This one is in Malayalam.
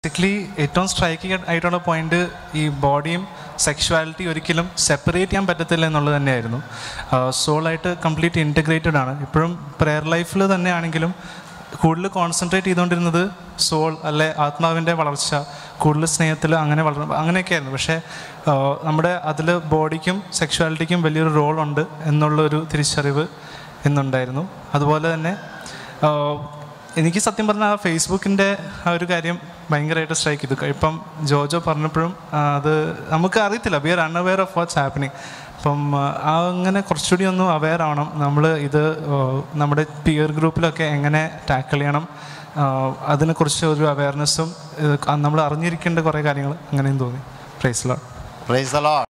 ബേസിക്കലി ഏറ്റവും സ്ട്രൈക്കിംഗ് ആയിട്ടുള്ള പോയിന്റ് ഈ ബോഡിയും സെക്ഷുവാലിറ്റി ഒരിക്കലും സെപ്പറേറ്റ് ചെയ്യാൻ പറ്റത്തില്ല എന്നുള്ളത് തന്നെയായിരുന്നു സോളായിട്ട് കംപ്ലീറ്റ് ഇൻറ്റഗ്രേറ്റഡ് ആണ് ഇപ്പോഴും പ്രെയർ ലൈഫിൽ തന്നെയാണെങ്കിലും കൂടുതൽ കോൺസെൻട്രേറ്റ് ചെയ്തുകൊണ്ടിരുന്നത് സോൾ അല്ലെ ആത്മാവിൻ്റെ വളർച്ച കൂടുതൽ സ്നേഹത്തിൽ അങ്ങനെ വളർ അങ്ങനെയൊക്കെ ആയിരുന്നു പക്ഷേ ആ, നമ്മുടെ അതിൽ ബോഡിക്കും സെക്ഷുവാലിറ്റിക്കും വലിയൊരു റോളുണ്ട് എന്നുള്ളൊരു തിരിച്ചറിവ് ഇന്നുണ്ടായിരുന്നു അതുപോലെ തന്നെ ആ, എനിക്ക് സത്യം പറഞ്ഞാൽ ആ ഫേസ്ബുക്കിൻ്റെ ആ ഒരു കാര്യം ഭയങ്കരമായിട്ട് സ്ട്രൈക്ക് ചെയ്തു ഇപ്പം ജോജോ പറഞ്ഞപ്പോഴും ആ, അത് നമുക്ക് അറിയത്തില്ല we are unaware of what's happening അപ്പം ആ, ആ അങ്ങനെ കുറച്ചുകൂടി ഒന്ന് അവെയർ ആവണം നമ്മൾ ഇത് ആ, നമ്മുടെ പിയർ ഗ്രൂപ്പിലൊക്കെ എങ്ങനെ ടാക്കിൾ ചെയ്യണം ആ, അതിനെക്കുറിച്ച് ഒരു അവയർനെസ്സും നമ്മൾ അറിഞ്ഞിരിക്കേണ്ട കുറേ കാര്യങ്ങൾ അങ്ങനെയും തോന്നി പ്രൈസ് ലോ പ്രൈസ് ദ ലോർഡ്